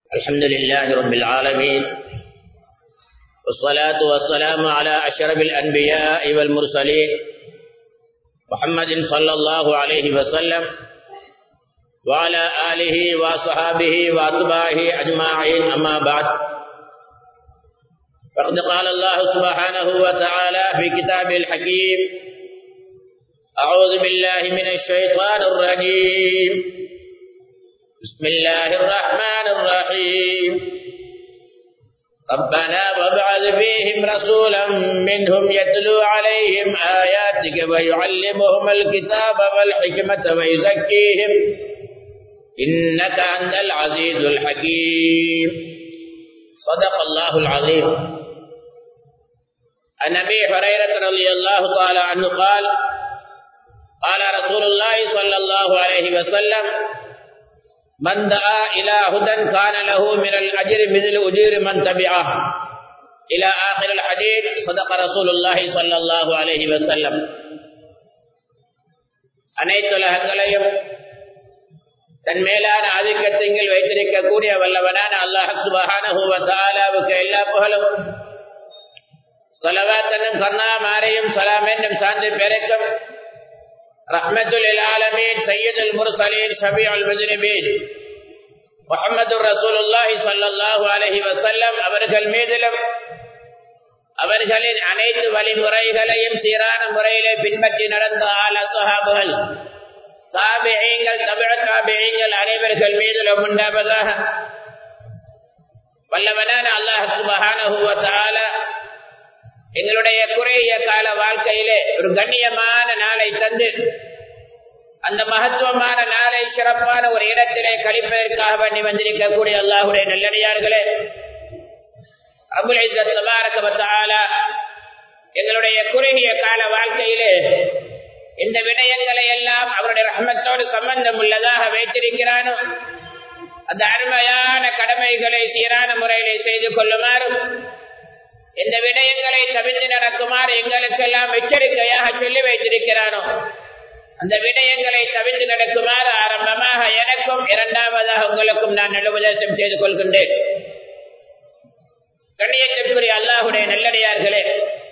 الحمد لله رب العالمين والصلاة والسلام على أشرف الأنبياء والمرسلين محمد صلى الله عليه وسلم وعلى آله وصحابه وأتباعه أجمعين أما بعد فقد قال الله سبحانه وتعالى في كتابه الحكيم أعوذ بالله من الشيطان الرجيم بسم الله الرحمن الرحيم ربنا وابعث فيهم رسولا منهم يتلو عليهم آياتك ويعلمهم الكتاب والحكمة ويزكيهم إنك أنت العزيز الحكيم صدق الله العظيم عن أبي هريرة رضي الله تعالى عنه قال قال رسول الله صلى الله عليه وسلم من دعا إلى هدى كان له من الأجر مثل أجير من تبعه إلى آخر الحديث صدق رسول الله صلى الله عليه وسلم அனைத்து உலகங்களையும் தன் மேலான ஆதிக்கத்திங்கள் வைத்திருக்கக்கூடிய வல்லவனான அல்லாஹ் சுபஹானஹுவத்தாலாவுக்கு எல்லா புகழும் சொலவாத்தனும் கர்ணா மாரையும் சலாம் என்னும் சார்ந்து பெருக்கும் ரஹ்மத்துல் ஆலமீன் சையதுல் முர்சலீன் ஷபியுல் முஜ்ரிமீன் முஹம்மது ரசூலுல்லாஹி ஸல்லல்லாஹு அலைஹி வஸல்லம் அவர்கள் மீதிலும் அவர்களின் அனைத்து வழிமுறைகளையும் சீரான முறையிலே பின்பற்றி நடந்த ஆல சஹாபுகள் தாபியங்கள் தமிழ தாபியங்கள் அனைவர்கள் மீதிலும் உண்டாவதாக வல்லவனான அல்லாஹ் சுபஹானஹு வ தஆலா எங்களுடைய குறைய கால வாழ்க்கையிலே ஒரு கண்ணியமான நாளை தந்து அந்த மகத்துவமான நாளை சிறப்பான ஒரு இடத்திலே கழிப்பதற்காக பண்ணி வந்திருக்கக்கூடிய அல்லாஹுடைய நல்லடியார்களே அபுலேசத்தாலா எங்களுடைய குறுகிய கால வாழ்க்கையிலே இந்த விடயங்களை எல்லாம் அவருடைய ரஹமத்தோடு சம்பந்தம் உள்ளதாக வைத்திருக்கிறானோ அந்த அருமையான கடமைகளை சீரான முறையிலே செய்து கொள்ளுமாறும் இந்த விடயங்களை தவிர்த்து நடக்குமாறு எங்களுக்கெல்லாம் எச்சரிக்கையாக சொல்லி வைத்திருக்கிறானோ அந்த விடயங்களை தவிர்த்து நடக்குமாறு ஆரம்பமாக எனக்கும் இரண்டாவதாக உங்களுக்கும் நான் நல்லுபதேசம் செய்து கொள்கின்றேன் கண்ணியத்திற்குரிய அல்லாஹுடைய நல்லடியார்களே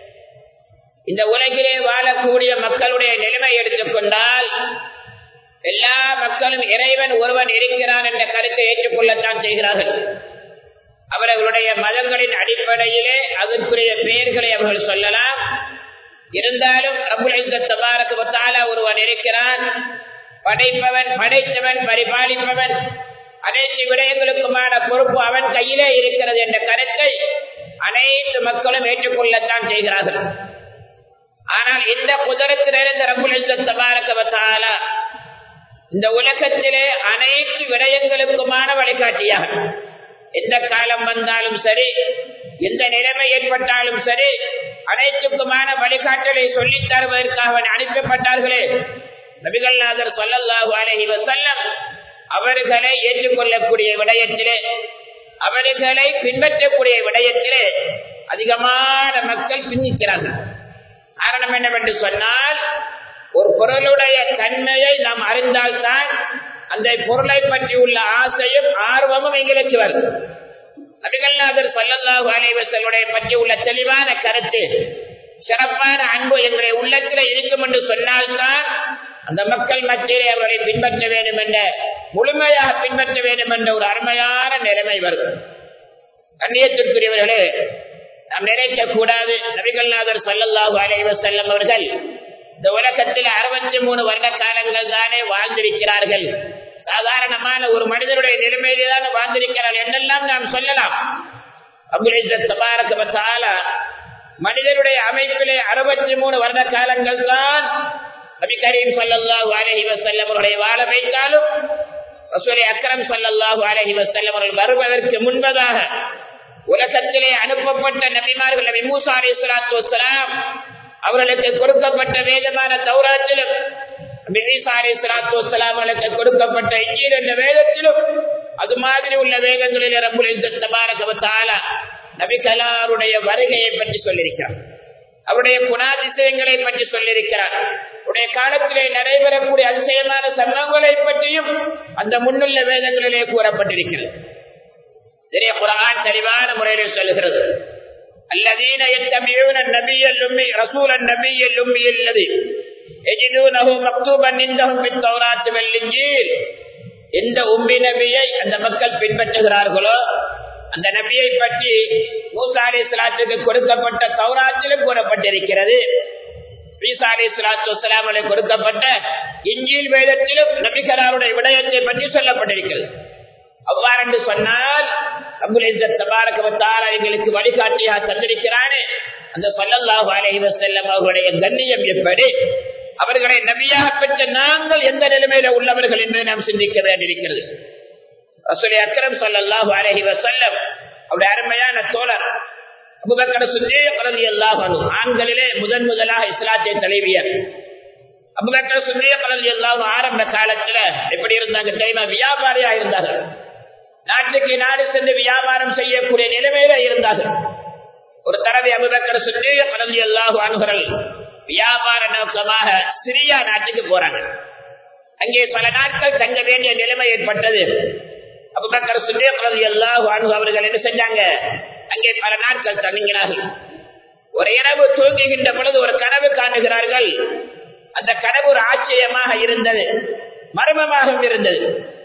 இந்த உலகிலே வாழக்கூடிய மக்களுடைய நிலைமை எடுத்துக்கொண்டால் எல்லா மக்களும் இறைவன் ஒருவன் இருக்கிறான் என்ற கருத்தை ஏற்றுக்கொள்ளத்தான் செய்கிறார்கள் அவர்களுடைய மதங்களின் அடிப்படையிலே அதற்குரிய பெயர்களை அவர்கள் சொல்லலாம் இருந்தாலும் தபாரக்கு ஒருவன் இருக்கிறான் படைப்பவன் படைத்தவன் பரிபாலிப்பவன் அனைத்து விடயங்களுக்குமான பொறுப்பு அவன் கையிலே இருக்கிறது என்ற கருத்தை அனைத்து மக்களும் ஏற்றுக்கொள்ளத்தான் செய்கிறார்கள் ஆனால் இந்த குதிரத்திலிருந்து ரபுல் தபாரக்க இந்த உலகத்திலே அனைத்து விடயங்களுக்குமான வழிகாட்டியாக எந்த காலம் வந்தாலும் சரி எந்த நிலைமை ஏற்பட்டாலும் சரி அனைத்துக்குமான வழிகாட்டலை சொல்லித் தருவதற்காக அனுப்பப்பட்டார்களே நபிகள்நாதர் சொல்லல்லாஹு அலஹி வசல்லம் அவர்களை ஏற்றுக்கொள்ளக்கூடிய விடயத்திலே அவர்களை பின்பற்றக்கூடிய விடயத்திலே அதிகமான மக்கள் பின்னிக்கிறார்கள் காரணம் என்னவென்று சொன்னால் ஒரு பொருளுடைய தன்மையை நாம் அறிந்தால்தான் அந்த பொருளை பற்றி உள்ள ஆசையும் ஆர்வமும் எங்களுக்கு வரும் நபிகள்நாதர் சல்லல்லாஹு அலைவசலுடைய பற்றி உள்ள தெளிவான கருத்து சிறப்பான அன்பு எங்களுடைய உள்ளத்தில் இருக்கும் என்று சொன்னால்தான் அந்த மக்கள் மத்தியிலே அவர்களை பின்பற்ற வேண்டும் என்ற முழுமையாக பின்பற்ற வேண்டும் என்ற ஒரு அருமையான நிலைமை வரும் கண்ணியத்திற்குரியவர்களே நாம் நினைக்க கூடாது நபிகள்நாதர் சல்லல்லாஹு அலைவசல்லம் அவர்கள் இந்த உலகத்தில் அறுபத்தி மூணு வருட காலங்கள் தானே வாழ்ந்திருக்கிறார்கள் சாதாரணமான ஒரு மனிதனுடைய நிலைமையிலே தான் வாழ்ந்திருக்கிறார்கள் என்றெல்லாம் நாம் சொல்லலாம் அபுலேசபாரக மனிதனுடைய அமைப்பிலே அறுபத்தி மூணு வருட காலங்கள் தான் நபி கரீம் சல்லாஹூ அலஹி வசல்லம் அவருடைய வாழ வைத்தாலும் ரசூலை அக்கரம் சல்லாஹூ அலஹி வசல்லம் அவர்கள் வருவதற்கு முன்பதாக உலகத்திலே அனுப்பப்பட்ட நபிமார்கள் நபி மூசா அலி சலாத்து வசலாம் அவர்களுக்கு கொடுக்கப்பட்ட வேதமான தௌராத்திலும் அவர்களுக்கு கொடுக்கப்பட்ட இஞ்சீர் என்ற வேதத்திலும் அது மாதிரி உள்ள வேதங்களில் ரம்புலில் தபாரகவத்தால நபிகலாருடைய வருகையை பற்றி சொல்லியிருக்கிறார் அவருடைய குணாதிசயங்களை பற்றி சொல்லியிருக்கிறார் உடைய காலத்திலே நடைபெறக்கூடிய அதிசயமான சம்பவங்களை பற்றியும் அந்த முன்னுள்ள வேதங்களிலே கூறப்பட்டிருக்கிறது இதனை குரான் தெளிவான முறையில் சொல்லுகிறது الذين يتبعون النبي الأمي رسول النبي الأمي الذي يجدونه مكتوبا عندهم في التوراة والإنجيل எந்த உம்பி நபியை அந்த மக்கள் பின்பற்றுகிறார்களோ அந்த நபியை பற்றி மூசா அலி இஸ்லாத்துக்கு கொடுக்கப்பட்ட தௌராத்திலும் கூறப்பட்டிருக்கிறது ஈசா அலி இஸ்லாத்து வஸ்லாமலை கொடுக்கப்பட்ட இஞ்சில் வேதத்திலும் நபிகராருடைய விடயத்தை பற்றி சொல்லப்பட்டிருக்கிறது அவ்வாறு என்று சொன்னால் எங்களுக்கு வழிகாட்டியாக தந்திருக்கிறானே அந்த சொல்லல்லாஹு அலஹி வசல்லம் அவர்களுடைய கண்ணியம் எப்படி அவர்களை நபியாக பெற்ற நாங்கள் எந்த நிலைமையில உள்ளவர்கள் என்று நாம் சிந்திக்க வேண்டியிருக்கிறது ரசூலை அக்கரம் சொல்லல்லாஹு அலஹி வசல்லம் அவருடைய அருமையான தோழர் அபுபக்கர சுத்தே பரதி அல்லாஹ் ஆண்களிலே முதன் முதலாக இஸ்லாத்தை தழுவியர் அபுபக்கர சுத்தே பரதி அல்லாஹ் ஆரம்ப காலத்துல எப்படி இருந்தாங்க தெரியுமா வியாபாரியா இருந்தார்கள் நாட்டுக்கு நாடு சென்று வியாபாரம் செய்யக்கூடிய நிலைமையில இருந்தார்கள் ஒரு தடவை அபுபக்கர சுத்தே பரதி அல்லாஹ் அணுகர்கள் வியாபார நோக்கமாக சிரியா நாட்டுக்கு போறாங்க அங்கே பல நாட்கள் தங்க வேண்டிய நிலைமை ஏற்பட்டது அபுபக்கர் சுந்தே பரதி அல்லாஹ் அணுகு அவர்கள் என்ன செஞ்சாங்க அங்கே பல நாட்கள் தங்குகிறார்கள் ஒரு இரவு தூங்குகின்ற பொழுது ஒரு கனவு காணுகிறார்கள் அந்த கனவு ஒரு ஆச்சரியமாக இருந்தது மர்மமாகவும் இருந்தது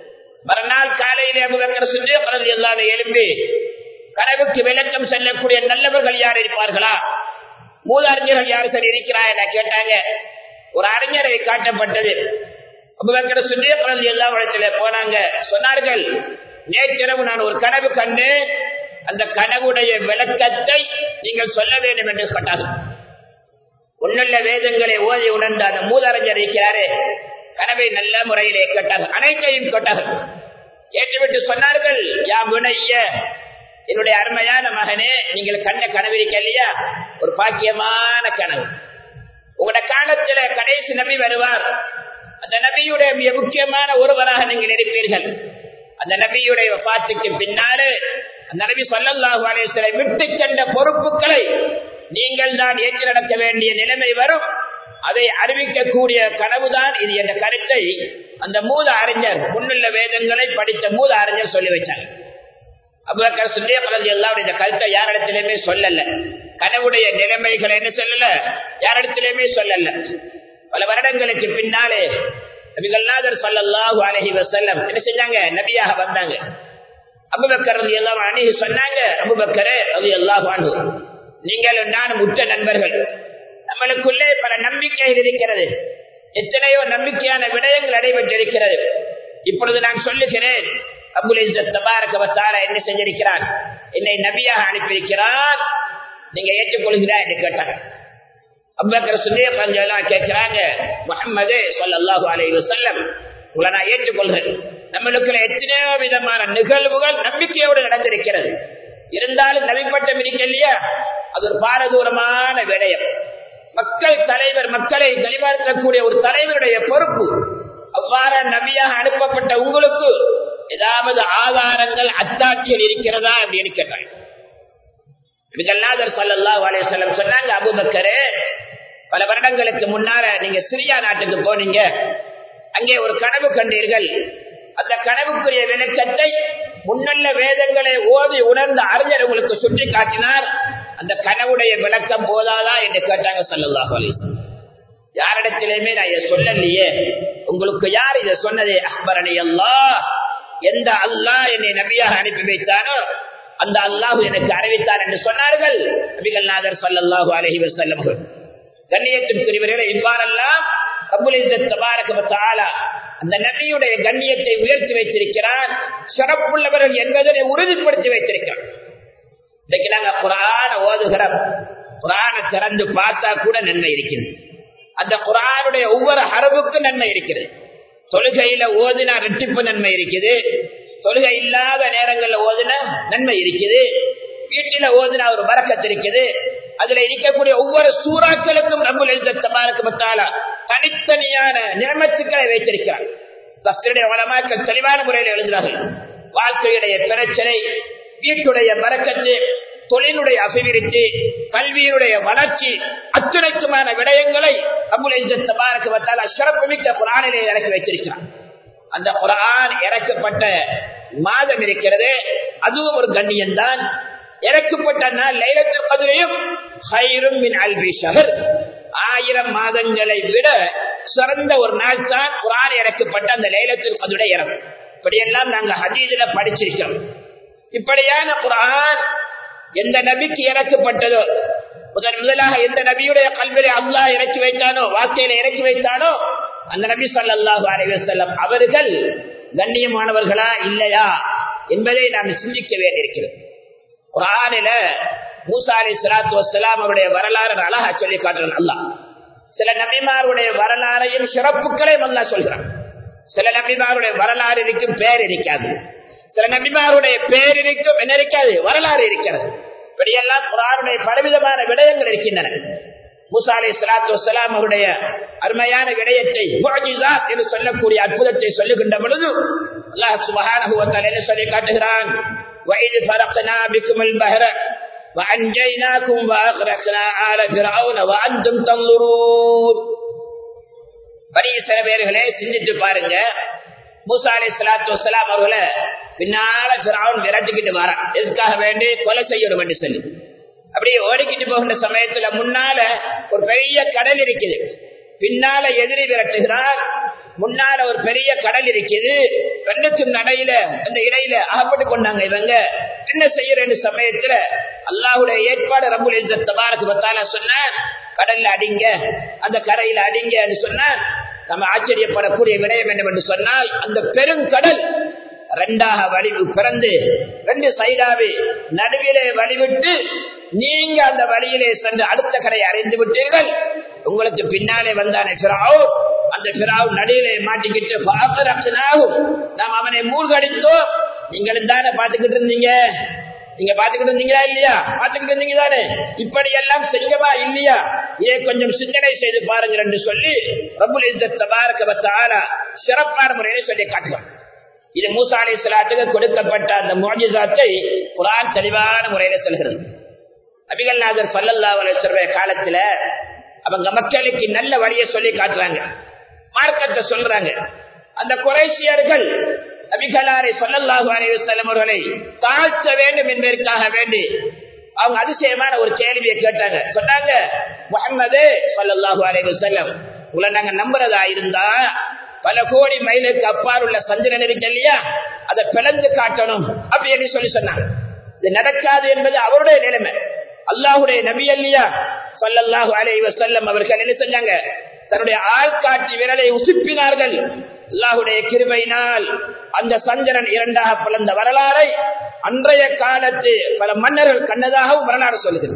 மறுநாள் காலையிலே அபுபக்கர் சுந்தே பரதி அல்லாத எழும்பி கனவுக்கு விளக்கம் செல்லக்கூடிய நல்லவர்கள் யார் இருப்பார்களா மூதாறிஞர்கள் யார் சரி இருக்கிறா என கேட்டாங்க ஒரு அறிஞரை காட்டப்பட்டது அபுபக்கர் சுந்தே பரதி எல்லா இடத்துல போனாங்க சொன்னார்கள் நேற்றிரவு நான் ஒரு கனவு கண்டு அந்த கனவுடைய விளக்கத்தை நீங்கள் சொல்ல வேண்டும் என்று கேட்டார்கள் ஒன்னுள்ள வேதங்களை ஓதி உணர்ந்த அந்த மூதறிஞர் இருக்கிறாரே கனவை நல்ல முறையிலே கேட்டார்கள் அனைத்தையும் கேட்டார்கள் கேட்டுவிட்டு சொன்னார்கள் யா வினைய என்னுடைய அருமையான மகனே நீங்கள் கண்ட கனவு இருக்க இல்லையா ஒரு பாக்கியமான கனவு உங்களோட காலத்துல கடைசி நபி வருவார் அந்த நபியுடைய மிக முக்கியமான ஒருவராக நீங்கள் இருப்பீர்கள் அந்த நபியுடைய பாட்டுக்கு பின்னாலே அந்த நபி சொல்லல்லாஹு அலேசலை விட்டு சென்ற பொறுப்புகளை நீங்கள் தான் ஏற்று நடக்க வேண்டிய நிலைமை வரும் அதை அறிவிக்கக்கூடிய கனவுதான் இது என்ற கருத்தை அந்த மூல அறிஞர் முன்னுள்ள வேதங்களை படித்த மூல அறிஞர் சொல்லி வச்சாங்க அபுபக்கர் சுந்தே பலது எல்லாம் இந்த கருத்தை யாரிடத்திலுமே சொல்லல கனவுடைய நிலைமைகளை என்ன சொல்லல யாரிடத்திலுமே சொல்லல பல வருடங்களுக்கு பின்னாலே நபிகள்நாதர் சல்லாஹு அலஹி வசல்லம் என்ன செஞ்சாங்க நபியாக வந்தாங்க அபுபக்கர் அது எல்லாம் அணுகி சொன்னாங்க அபுபக்கரே அது எல்லாம் நீங்கள் நானும் உற்ற நண்பர்கள் நம்மளுக்குள்ளே பல நம்பிக்கைகள் இருக்கிறது எத்தனையோ நம்பிக்கையான விடயங்கள் நடைபெற்றிருக்கிறது இப்பொழுது நான் சொல்லுகிறேன் அபுலேசத்தபாரகவத்தார என்ன செஞ்சிருக்கிறான் என்னை நபியாக அனுப்பியிருக்கிறான் நீங்க ஏற்றுக்கொள்கிறா என்று கேட்டாங்க அவ்வக்கர் சுந்தே பஞ்செல்லாம் கேட்கிறாங்க முகம்மது சொல்லல்லாஹு அலை வசல்லம் உங்களை நான் ஏற்றுக்கொள்கிறேன் நம்மளுக்குள்ள எத்தனையோ விதமான நிகழ்வுகள் நம்பிக்கையோடு நடந்திருக்கிறது இருந்தாலும் நபிப்பட்டம் இருக்க இல்லையா அது ஒரு பாரதூரமான விடயம் மக்கள் தலைவர் மக்களை தெளிவாக்கக்கூடிய ஒரு தலைவருடைய பொறுப்பு அவ்வாறு நபியாக அனுப்பப்பட்ட உங்களுக்கு ஏதாவது ஆதாரங்கள் அத்தாட்சியில் இருக்கிறதா அப்படின்னு கேட்டாங்க இதெல்லாம் சல்லல்லா அலையம் சொன்னாங்க அபுபக்கரே பல வருடங்களுக்கு முன்னால நீங்க சிரியா நாட்டுக்கு போனீங்க அங்கே ஒரு கனவு கண்டீர்கள் அந்த கனவுக்குரிய விளக்கத்தை முன்னுள்ள வேதங்களை ஓதி உணர்ந்த அறிஞர் உங்களுக்கு சுட்டி காட்டினார் அந்த கனவுடைய விளக்கம் போதாதா என்று கேட்டாங்க சல்லல்லா அலையம் யாரிடத்திலுமே நான் இதை சொல்லலையே உங்களுக்கு யார் இதை சொன்னதே அக்பரணி அல்லா எந்த அல்லாஹ் என்னை நபியாக அனுப்பி வைத்தானோ அந்த அல்லாஹு எனக்கு அறிவித்தார் என்று சொன்னார்கள் நபிகள் நாதர் சல்லாஹூ அலஹி வசல்லம் கண்ணியத்திற்குரியவர்களை இவ்வாறெல்லாம் அந்த நபியுடைய கண்ணியத்தை உயர்த்தி வைத்திருக்கிறார் சிறப்புள்ளவர்கள் என்பதனை உறுதிப்படுத்தி வைத்திருக்கிறார் இன்னைக்கு நாங்க குரான ஓதுகிறோம் குரான திறந்து பார்த்தா கூட நன்மை இருக்கிறது அந்த குரானுடைய ஒவ்வொரு அரபுக்கும் நன்மை இருக்கிறது தொழுகையில ஓதினா ரெட்டிப்பு நன்மை இருக்குது தொழுகை இல்லாத நேரங்கள்ல ஓதுன நன்மை இருக்குது வீட்டில ஓதுனா ஒரு பறக்கத்து இருக்குது அதுல இருக்கக்கூடிய ஒவ்வொரு சூறாக்களுக்கும் நம்ம எழுதத்தமாருக்கு மத்தால தனித்தனியான நிறமத்துக்களை வைத்திருக்கிறார் தஸ்தருடைய வளமாக்கள் தெளிவான முறையில் எழுதுகிறார்கள் வாழ்க்கையுடைய பிரச்சனை வீட்டுடைய பறக்கத்து தொழிலுடைய அபிவிருத்தி கல்வியினுடைய வளர்ச்சி அத்துணைக்குமான விடயங்களை நம்முடைய தபாரக்கு வந்தால் சிறப்புமிக்க குரானிலே இறக்கி வைத்திருக்கிறார் அந்த குரான் இறக்கப்பட்ட மாதம் இருக்கிறது அதுவும் ஒரு கண்ணியம் தான் இறக்கப்பட்ட நாள் லைலத்தில் கதிரையும் ஹைரும் மின் அல்பி ஷஹர் ஆயிரம் மாதங்களை விட சிறந்த ஒரு நாள் தான் குரான் இறக்கப்பட்ட அந்த லைலத்தில் கதுடைய இறப்பு இப்படியெல்லாம் நாங்கள் ஹதீதுல படிச்சிருக்கிறோம் இப்படியான குரான் எந்த நபிக்கு இறக்கப்பட்டதோ முதன் முதலாக எந்த நபியுடைய கல்வியை அல்லாஹ் இறக்கி வைத்தானோ வாக்கையில இறக்கி வைத்தானோ அந்த நபி சல்லாஹூ அலைவசல்லம் அவர்கள் கண்ணியமானவர்களா இல்லையா என்பதை நாம் சிந்திக்க வேண்டியிருக்கிறது குரானில மூசா அலி சலாத்து வசலாம் அவருடைய வரலாறு அழகா சொல்லி காட்டுறான் அல்லா சில நபிமாருடைய வரலாறையும் சிறப்புகளையும் அல்லா சொல்கிறான் சில நபிமாருடைய வரலாறு இருக்கும் பேர் இருக்காது சில நபிமாருடைய பேர் இருக்கும் என்ன இருக்காது வரலாறு இருக்கிறது இப்படியெல்லாம் குரானுடைய பலவிதமான விடயங்கள் இருக்கின்றன மூசா அலி சலாத்து வசலாம் அவருடைய அருமையான விடயத்தை என்று சொல்லக்கூடிய அற்புதத்தை சொல்லுகின்ற பொழுது அல்லாஹ் சுபகான சொல்லி காட்டுகிறான் وإذ فرقنا بكم البحر وأنجيناكم وأغرقنا آل فرعون وأنتم تنظرون பனி சிறவேர்களே சிந்தித்து பாருங்க மூசா அலி சலாத்து வசலாம் அவர்களை பின்னால பிராவன் விரட்டிக்கிட்டு வரான் எதுக்காக வேண்டி கொலை செய்யணும் என்று சொல்லி அப்படியே ஓடிக்கிட்டு போகின்ற சமயத்துல முன்னால ஒரு பெரிய கடல் இருக்குது பின்னால எதிரி விரட்டுகிறார் முன்னால ஒரு பெரிய கடல் இருக்குது ரெண்டுக்கும் நடையில அந்த இடையில அகப்பட்டு கொண்டாங்க இவங்க என்ன செய்யறேன்னு சமயத்துல அல்லாஹுடைய ஏற்பாடு ரபுல் தபாரக்கு பத்தால சொன்ன கடல்ல அடிங்க அந்த கரையில அடிங்கன்னு சொன்ன நம்ம ஆச்சரியப்படக்கூடிய விடயம் என்னவென்று சொன்னால் அந்த பெருங்கடல் ரெண்டாக வலிவு பிறந்து ரெண்டு சைடாவே நடுவிலே வழிவிட்டு நீங்க அந்த வழியிலே சென்று அடுத்த கரையை அறிந்து விட்டீர்கள் உங்களுக்கு பின்னாலே வந்தானே பிராவ் அந்த பிராவ் நடுவிலே மாட்டிக்கிட்டு பாக்கரப்சனாகும் நாம் அவனை மூழ்கடித்தோம் நீங்களும் தானே பார்த்துக்கிட்டு இருந்தீங்க நீங்க பாத்துக்கிட்டு இருந்தீங்களா இல்லையா பாத்துக்கிட்டு இருந்தீங்க தானே இப்படி எல்லாம் செய்யவா இல்லையா இதை கொஞ்சம் சிந்தனை செய்து பாருங்க என்று சொல்லி ரபுல் தபாரக சிறப்பான முறையில சொல்லி காட்டுவான் இது மூசா அலி சலாத்துக்கு கொடுக்கப்பட்ட அந்த மோஜிசாத்தை குரான் தெளிவான முறையில சொல்கிறது அபிகல்நாதர் சல்லல்லா அலுவலுடைய காலத்துல அவங்க மக்களுக்கு நல்ல வழியை சொல்லி காட்டுறாங்க மார்க்கத்தை சொல்றாங்க அந்த குறைசியர்கள் நபிகளாரை சொல்லல்லாஹு அலைவசல்லம் அவர்களை தாழ்த்த வேண்டும் என்பதற்காக வேண்டி அவங்க அதிசயமான ஒரு கேள்வியை கேட்டாங்க சொன்னாங்க முகமது சொல்லல்லாஹு அலைவசல்லம் உங்களை நாங்க நம்புறதா இருந்தா பல கோடி மைலுக்கு அப்பால் உள்ள சந்திரன் இருக்கு இல்லையா அதை பிளந்து காட்டணும் அப்படின்னு சொல்லி சொன்னாங்க இது நடக்காது என்பது அவருடைய நிலைமை அல்லாஹுடைய நபி அல்லையா சொல்லல்லாஹு அலைவசல்லம் அவர்கள் என்ன செஞ்சாங்க தன்னுடைய ஆள்காட்சி விரலை உசுப்பினார்கள் அல்லாஹுடைய கிருபையினால் அந்த சந்திரன் இரண்டாக பிளந்த வரலாறை அன்றைய காலத்து பல மன்னர்கள் கண்ணதாகவும் வரலாறு சொல்லுகிறது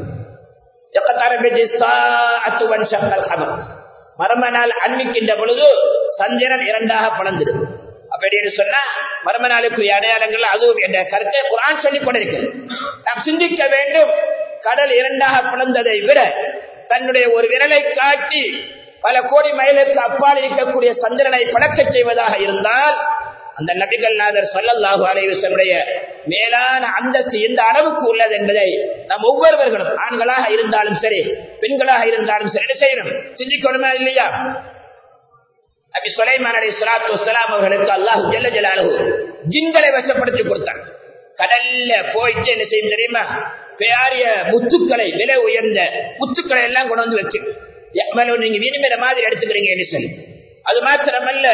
மர்மனால் அன்மிக்கின்ற பொழுது சந்திரன் இரண்டாக பிளந்திடும் அப்படின்னு சொன்னா மர்ம நாளுக்குரிய அடையாளங்கள் அதுவும் என்ற கருத்தை குரான் சொல்லிக் கொண்டிருக்கிறது நாம் சிந்திக்க வேண்டும் கடல் இரண்டாக பிளந்ததை விட தன்னுடைய ஒரு விரலை காட்டி பல கோடி மைலுக்கு அப்பால் இருக்கக்கூடிய சந்திரனை பழக்க செய்வதாக இருந்தால் அந்த நபிகள் நாதர் சொல்லல்லாஹு அலைவசனுடைய மேலான அந்தஸ்து எந்த அளவுக்கு உள்ளது என்பதை நாம் ஒவ்வொருவர்களும் ஆண்களாக இருந்தாலும் சரி பெண்களாக இருந்தாலும் சரி என்ன செய்யணும் சிந்திக்கணுமா இல்லையா நபி சுலைமான் அலி சலாத்து வலாம் அவர்களுக்கு அல்லாஹு ஜல்ல ஜலாலு ஜின்களை வசப்படுத்தி கொடுத்தார் கடல்ல போயிட்டு என்ன செய்யும் தெரியுமா பெரிய முத்துக்களை விலை உயர்ந்த முத்துக்களை எல்லாம் கொண்டு வந்து வச்சு நீங்க விரும்புற மாதிரி எடுத்துக்கிறீங்க சொல்லி அது மாத்திரமல்ல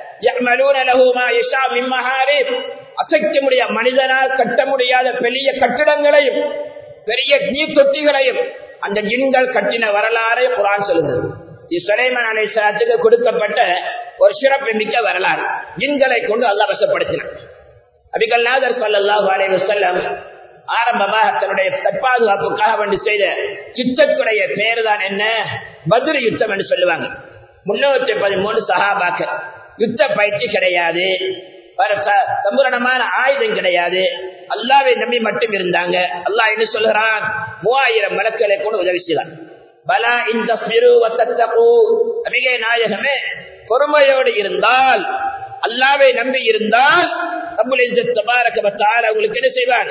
அசைக்க முடிய மனிதனால் கட்ட முடியாத பெரிய கட்டிடங்களையும் பெரிய நீர் தொட்டிகளையும் அந்த ஜின்கள் கட்டின வரலாறை குரான் சொல்லுகிறது இது சுலைமான் அலைசாத்துக்கு கொடுக்கப்பட்ட ஒரு சிறப்பு மிக்க வரலாறு ஜின்களை கொண்டு அல்லா வசப்படுத்தினார் அபிகல்நாதர் சல்லாஹு அலைவு செல்லம் ஆரம்பமாக தன்னுடைய தற்பாதுகாப்புக்காக வேண்டி செய்த யுத்தத்துடைய பேர் தான் என்ன பத்ர யுத்தம் என்று சொல்லுவாங்க முன்னூற்றி பதிமூணு சகாபாக்கள் யுத்த பயிற்சி கிடையாது சம்பூரணமான ஆயுதம் கிடையாது அல்லாவை நம்பி மட்டும் இருந்தாங்க அல்லாஹ் என்ன சொல்லுறான் மூவாயிரம் மலக்களை கூட உதவி செய்தான் பலா இந்த அபிகை நாயகமே பொறுமையோடு இருந்தால் அல்லாவை நம்பி இருந்தால் உங்களுக்கு என்ன செய்வான்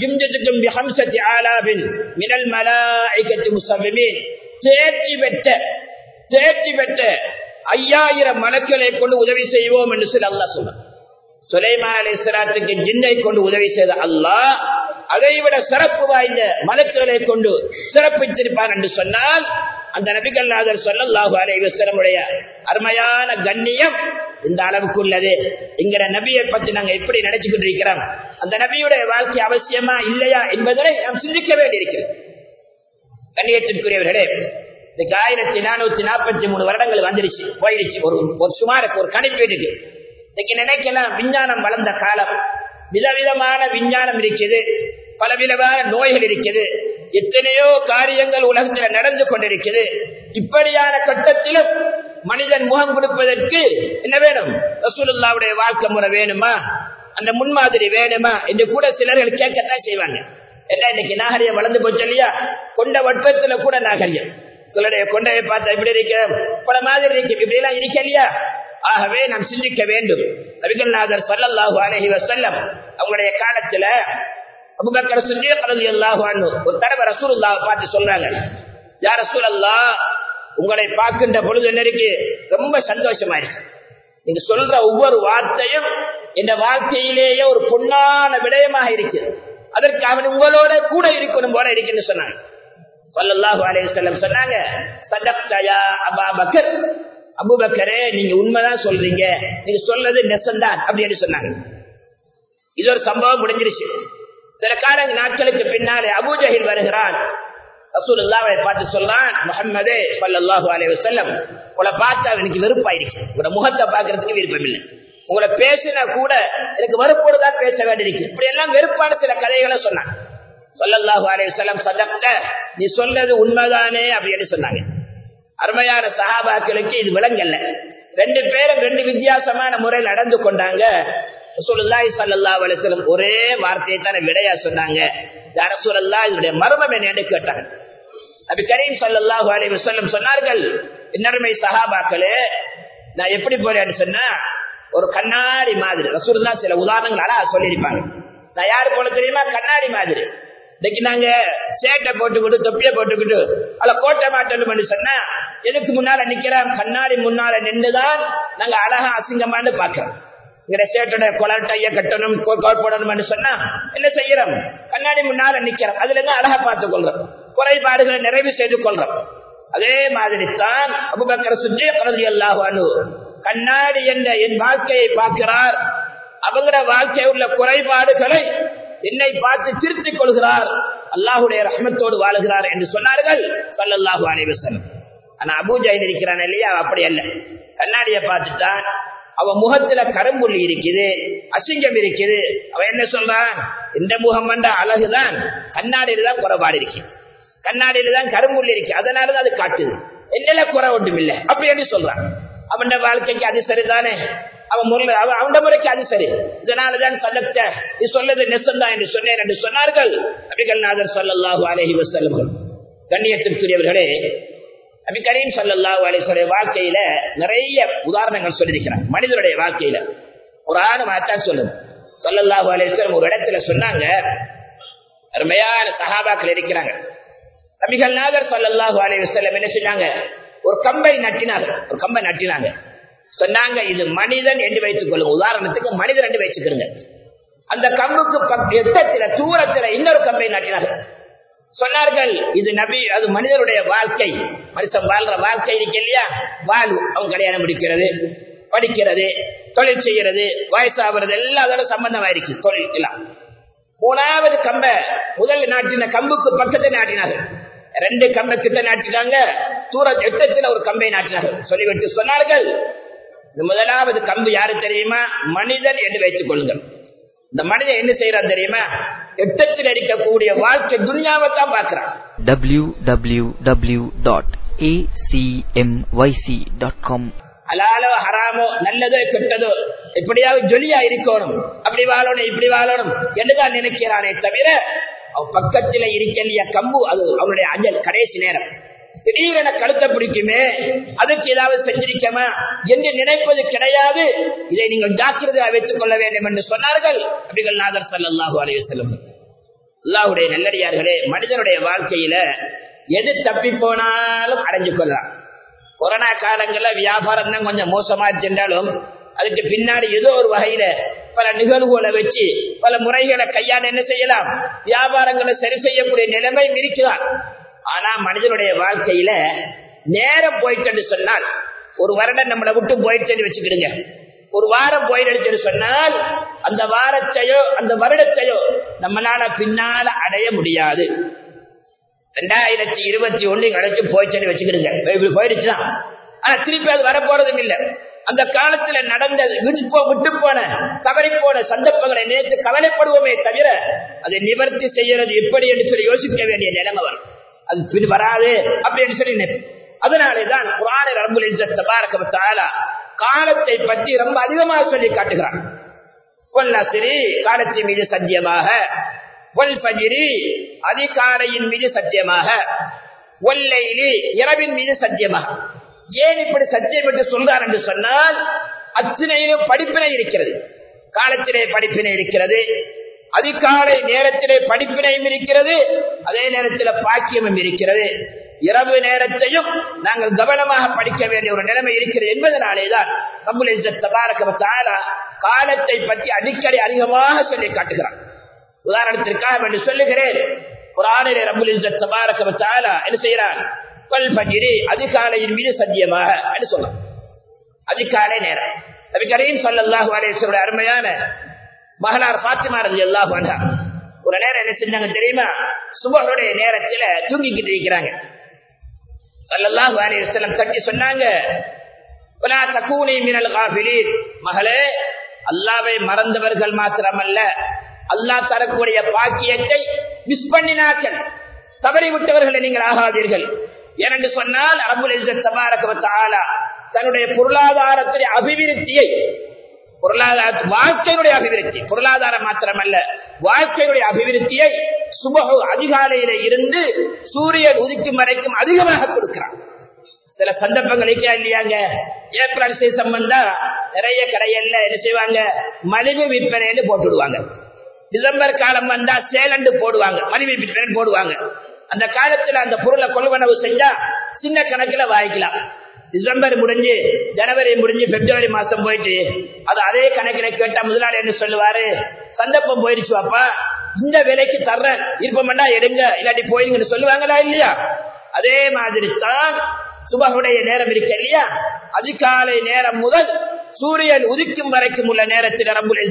தேர்ச்சி பெற்ற தேர்ச்சி பெற்ற ஐயாயிரம் மலக்களை கொண்டு உதவி செய்வோம் என்று சொல்லி அல்லா சொல்ல சுலைமான் அலி இஸ்லாத்துக்கு ஜின்னை கொண்டு உதவி செய்த அல்லாஹ் அதை விட சிறப்பு வாய்ந்த மலக்குகளை கொண்டு சிறப்பித்திருப்பார் என்று சொன்னால் அந்த நபிகள் நாதர் சொல்லல்லாஹு அலைவசலமுடைய அருமையான கண்ணியம் இந்த அளவுக்கு உள்ளது என்கிற நபியை பற்றி நாங்க எப்படி நினைச்சுக்கிட்டு இருக்கிறோம் அந்த நபியுடைய வாழ்க்கை அவசியமா இல்லையா என்பதனை நாம் சிந்திக்க வேண்டியிருக்கிறோம் கண்ணியத்திற்குரியவர்களே இதுக்கு ஆயிரத்தி நானூத்தி நாற்பத்தி மூணு வருடங்கள் வந்துருச்சு போயிடுச்சு ஒரு ஒரு சுமாருக்கு ஒரு கணிப்பீடுக்கு இன்னைக்கு நினைக்கலாம் விஞ்ஞானம் வளர்ந்த காலம் விதவிதமான விஞ்ஞானம் இருக்குது பலவிதமான நோய்கள் இருக்குது எத்தனையோ காரியங்கள் உலகத்தில் நடந்து கொண்டிருக்கிறது இப்படியான கட்டத்திலும் மனிதன் முகம் கொடுப்பதற்கு என்ன வேணும் ரசூலுல்லாவுடைய வாழ்க்கை முறை வேணுமா அந்த முன்மாதிரி வேணுமா என்று கூட சிலர்கள் கேட்கத்தான் செய்வாங்க என்ன இன்னைக்கு நாகரிகம் வளர்ந்து போச்சு இல்லையா கொண்ட வட்டத்துல கூட நாகரிகம் சிலருடைய கொண்டையை பார்த்தா இப்படி இருக்க பல மாதிரி இருக்கு இப்படி எல்லாம் இருக்க இல்லையா ஆகவே நாம் சிந்திக்க வேண்டும் நபிகள்நாதர் சல்லல்லாஹு அலஹி வசல்லம் அவங்களுடைய காலத்துல அபுபக்கர் சித்திக் ரலியல்லாஹு அன்ஹு ஒரு தடவை ரசூலுல்லாஹ் பார்த்து சொல்றாங்க யா ரசூலல்லாஹ் உங்களை பார்க்கின்ற பொழுது என்ன இருக்கு ரொம்ப சந்தோஷமா இருக்கு நீங்க சொல்ற ஒவ்வொரு வார்த்தையும் இந்த வாழ்க்கையிலேயே ஒரு பொன்னான விடயமாக இருக்கு அதற்கு அவன் உங்களோட கூட இருக்கணும் போல இருக்குன்னு சொன்னாங்க சல்லல்லாஹு அலைஹி வஸல்லம் சொன்னாங்க சதக்தயா அபாபக்கர் அபுபக்கரே நீங்க உண்மைதான் சொல்றீங்க நீங்க சொல்றது நெசந்தான் அப்படின்னு சொன்னாங்க இது ஒரு சம்பவம் முடிஞ்சிருச்சு சில கால நாட்களுக்கு பின்னாலே அபூஜஹில் வருகிறான் ரசூலுல்லாவை பார்த்து சொல்றான் முகம்மதே சல்லல்லாஹு அலைஹி வஸல்லம் உங்களை பார்த்து அவனுக்கு வெறுப்பாயிருக்கு உங்களோட முகத்தை பார்க்கறதுக்கு விருப்பம் இல்லை உங்களை பேசினா கூட எனக்கு வெறுப்போடு தான் பேச வேண்டியிருக்கு இப்படி எல்லாம் வெறுப்பான சில கதைகளை சொன்னான் சொல்லல்லாஹு அலைஹி வஸல்லம் சதக்த நீ சொல்றது உண்மைதானே அப்படின்னு சொன்னாங்க அருமையான சஹாபாக்களுக்கு இது விளங்கல்ல ரெண்டு பேரும் ரெண்டு வித்தியாசமான முறையில் நடந்து கொண்டாங்க ரசூலுல்லாஹி ஸல்லல்லாஹு அலைஹி வஸல்லம் ஒரே வார்த்தையை தான் விடையா சொன்னாங்க யா ரசூலல்லாஹ் இதனுடைய மர்மம் என்னன்னு கேட்டாங்க நபி கரீம் ஸல்லல்லாஹு அலைஹி வஸல்லம் சொன்னார்கள் இன்னருமை சஹாபாக்களே நான் எப்படி போறேன்னு சொன்னா ஒரு கண்ணாடி மாதிரி ரசூலுல்லாஹ் சில உதாரணங்கள் அழகா சொல்லியிருப்பாங்க நான் யாரு போல தெரியுமா கண்ணாடி மாதிரி இன்னைக்கு நாங்க சேட்டை போட்டுக்கிட்டு தொப்பிய போட்டுக்கிட்டு அல்ல கோட்டை மாட்டணும் சொன்னா எதுக்கு முன்னால நிக்கிறோம் கண்ணாடி முன்னால நின்றுதான் நாங்க அழகா அசிங்கமானு பாக்கிறோம் இங்க சேட்டோட கொலட்டைய கட்டணும் கோட் போடணும்னு சொன்னா என்ன செய்யறோம் கண்ணாடி முன்னால நிக்கிறோம் அதுல இருந்து அழகா பார்த்துக் கொள்றோம் குறைபாடுகளை நிறைவு செய்து கொள்றோம் அதே மாதிரி தான் அபுபக்கர சுற்றி கருதி அல்லாஹானு கண்ணாடி என்ற என் வாழ்க்கையை பார்க்கிறார் அவங்கள வாழ்க்கை உள்ள குறைபாடுகளை என்னை பார்த்து திருத்திக் கொள்கிறார் அல்லாஹுடைய ரஹமத்தோடு வாழுகிறார் என்று சொன்னார்கள் சல்லல்லாஹு அலைவசலம் ஆனா அபூஜாயில் இருக்கிறான் இல்லையா அப்படி அல்ல கண்ணாடியை பார்த்துட்டான் அவன் முகத்துல கரும்புள்ளி இருக்குது அசிங்கம் இருக்குது அவன் என்ன சொல்றான் இந்த முகம் வந்த அழகுதான் கண்ணாடியில தான் குறைபாடு இருக்கு கண்ணாடியில தான் கரும்புள்ளி இருக்கு அதனாலதான் அது காட்டுது என்னல குறை ஒன்றும் இல்லை அப்படி சொல்றான் அவன் வாழ்க்கைக்கு அது சரிதானே அவன் முறை அவன் முறைக்கு அது சரி இதனாலதான் சதத்த நீ சொல்லது நெசந்தான் என்று சொன்னேன் என்று சொன்னார்கள் அபிகள் நாதர் சொல்லல்லாஹு அலஹி வசல்லம் கண்ணியத்திற்குரியவர்களே நபி கரீம் சல்லாஹூ அலிஸ்வருடைய வாழ்க்கையில நிறைய உதாரணங்கள் சொல்லியிருக்கிறார் மனிதனுடைய வாழ்க்கையில ஒரு ஆணுமாத்தான் சொல்லுது சொல்லல்லாஹு அலிஸ்வரம் ஒரு இடத்துல சொன்னாங்க அருமையான சகாபாக்கள் இருக்கிறாங்க நபிகள் நாதர் சல்லாஹூ அலி வசல்லம் என்ன செஞ்சாங்க ஒரு கம்பை நட்டினாங்க ஒரு கம்பை நட்டினாங்க சொன்னாங்க இது மனிதன் என்று வைத்துக் கொள்ளுங்க உதாரணத்துக்கு மனிதன் என்று வைத்துக்கிறங்க அந்த கம்புக்கு எட்டத்தில தூரத்துல இன்னொரு கம்பை நாட்டினார்கள் சொன்னார்கள் இது நபி அது மனிதனுடைய வாழ்க்கை மனுஷன் வாழ்ற வாழ்க்கை இருக்கு இல்லையா வாழ்வு அவன் கல்யாணம் முடிக்கிறது படிக்கிறது தொழில் செய்யறது வயசாகிறது எல்லாம் அதோட சம்பந்தமாயிருக்கு தொழில் எல்லாம் மூணாவது கம்ப முதல் நாட்டின கம்புக்கு பக்கத்தை நாட்டினார்கள் ரெண்டு கம்பை கிட்ட நாட்டினாங்க தூர எட்டத்தில் ஒரு கம்பை நாட்டினார்கள் சொல்லிவிட்டு சொன்னார்கள் இந்த முதலாவது கம்பு யாரு தெரியுமா மனிதன் என்று வைத்துக் கொள்ளுங்கள் இந்த மனிதன் என்ன செய்யறான் தெரியுமா எட்டத்தில் இருக்கக்கூடிய வாழ்க்கை துனியாவைத்தான் பார்க்கிறான் www.acmyc.com அலாலோ ஹராமோ நல்லதோ கெட்டதோ எப்படியாவது ஜொலியா இருக்கணும் அப்படி வாழணும் இப்படி வாழணும் என்றுதான் நினைக்கிறானே தவிர அவன் பக்கத்துல இருக்கலைய கம்பு அது அவனுடைய அஞ்சல் கடைசி நேரம் திடீரென கழுத்தை பிடிக்குமே அதுக்கு ஏதாவது செஞ்சிருக்கமா என்று நினைப்பது கிடையாது இதை நீங்கள் ஜாக்கிரதையா வைத்துக் கொள்ள வேண்டும் என்று சொன்னார்கள் அபிகள் நாதர் சல்லாஹூ அலைய செல்லும் அல்லாஹுடைய நல்லடியார்களே மனிதனுடைய வாழ்க்கையில எது தப்பி போனாலும் அடைஞ்சு கொள்ளலாம் கொரோனா காலங்கள்ல வியாபாரம் தான் கொஞ்சம் மோசமா இருந்தாலும் அதுக்கு பின்னாடி ஏதோ ஒரு வகையில பல நிகழ்வுகளை வச்சு பல முறைகளை கையாண்டு என்ன செய்யலாம் வியாபாரங்களை சரி செய்யக்கூடிய நிலைமை இருக்கிறார் ஆனா மனிதனுடைய வாழ்க்கையில நேரம் போயிட்டு சொன்னால் ஒரு வருடம் நம்மளை விட்டு போயிட்டு வச்சுக்கிடுங்க ஒரு வாரம் போயிடுச்சு சொன்னால் அந்த வாரத்தையோ அந்த வருடத்தையோ நம்மளால பின்னால அடைய முடியாது ரெண்டாயிரத்தி இருபத்தி ஒண்ணு கிடைச்சு போயிடுச்சு வச்சுக்கிடுங்க இப்படி போயிடுச்சுதான் ஆனா திருப்பி அது வரப்போறதும் இல்லை அந்த காலத்துல நடந்த விட்டு போ விட்டு போன தவறி போன சந்தர்ப்பங்களை நேற்று கவலைப்படுவோமே தவிர அதை நிவர்த்தி செய்யறது எப்படி என்று சொல்லி யோசிக்க வேண்டிய நிலைமை வரும் அது பின் வராது அப்படின்னு சொல்லி நினைப்பு. அதனாலேதான் குரான ரம்புல் தபாரகத்தாலா காலத்தை பற்றி ரொம்ப அதிகமாக சொல்லி காட்டுகிறான் கொல்லசிரி காலத்தின் மீது சத்தியமாக ஒல் பஜிரி அதிகாலையின் மீது சத்தியமாக ஒல்லைலி இரவின் மீது சத்தியமாக ஏன் இப்படி சத்தியம் என்று சொல்றார் என்று சொன்னால் அத்தனையிலும் படிப்பினை இருக்கிறது காலத்திலே படிப்பினை இருக்கிறது அதிகாலை நேரத்திலே படிப்பினையும் இருக்கிறது அதே நேரத்தில் பாக்கியமும் இருக்கிறது இரவு நேரத்தையும் நாங்கள் கவனமாக படிக்க வேண்டிய ஒரு நிலைமை இருக்கிறது என்பதனாலேதான் கம்புல் தபாரக காலத்தை பற்றி அடிக்கடி அதிகமாக சொல்லி காட்டுகிறான் உதாரணத்திற்காக என்று சொல்லுகிறேன் குரானிலே ரபுல் தபாரக என்ன செய்யறான் பல் பகிரி அதிகாலையின் மீது சத்தியமாக என்று சொல்லலாம் அதிகாலை நேரம் நபி கரீம் ஸல்லல்லாஹு அலைஹி வஸல்லம் அருமையான மகனார் பாத்திமா ரலியல்லாஹு அன்ஹா ஒரு நேரம் என்ன செஞ்சாங்க தெரியுமா சுபஹுடைய நேரத்துல தூங்கிக்கிட்டு இருக்கிறாங்க ஸல்லல்லாஹு அலைஹி வஸல்லம் தட்டி சொன்னாங்க வலா தகூனி மினல் காஃபிலீன் மகளே அல்லாஹ்வை மறந்தவர்கள் மாத்திரமல்ல அல்லாஹ் தரக்கூடிய பாக்கியத்தை மிஸ் பண்ணினார்கள் தவறி விட்டவர்களை நீங்கள் ஆகாதீர்கள் ஏனென்று சொன்னால் அபுல் இஸ்ஸத் தபாரக வ தஆலா தன்னுடைய பொருளாதாரத்துடைய அபிவிருத்தியை பொருளாதார வாழ்க்கையினுடைய அபிவிருத்தி பொருளாதாரம் மாத்திரமல்ல வாழ்க்கையுடைய அபிவிருத்தியை சுபகு அதிகாலையில இருந்து சூரியன் உதிக்கும் வரைக்கும் அதிகமாக கொடுக்கிறான் சில சந்தர்ப்பங்கள் இருக்கா இல்லையாங்க ஏப்ரல் சீசன் வந்தா நிறைய கடையல்ல என்ன செய்வாங்க மலிவு விற்பனைன்னு போட்டுடுவாங்க டிசம்பர் காலம் வந்தா சேலண்டு போடுவாங்க மலிவு விற்பனை போடுவாங்க அந்த காலத்துல அந்த பொருளை கொள்வனவு செஞ்சா சின்ன கணக்குல வாங்கிக்கலாம் டிசம்பர் முடிஞ்சு ஜனவரி முடிஞ்சு பிப்ரவரி மாசம் போயிட்டு அது அதே கணக்கில கேட்டா முதலாளி என்ன சொல்லுவாரு சந்தர்ப்பம் போயிடுச்சு அப்பா இந்த விலைக்கு தர்றேன் இருப்பமெண்டா எடுங்க இல்லாட்டி போயிருங்கன்னு சொல்லுவாங்களா இல்லையா அதே மாதிரி தான் சுபகுடைய நேரம் இருக்க இல்லையா அதிகாலை நேரம் முதல் சூரியன் உதிக்கும் வரைக்கும் உள்ள நேரத்தில் ரம்புல்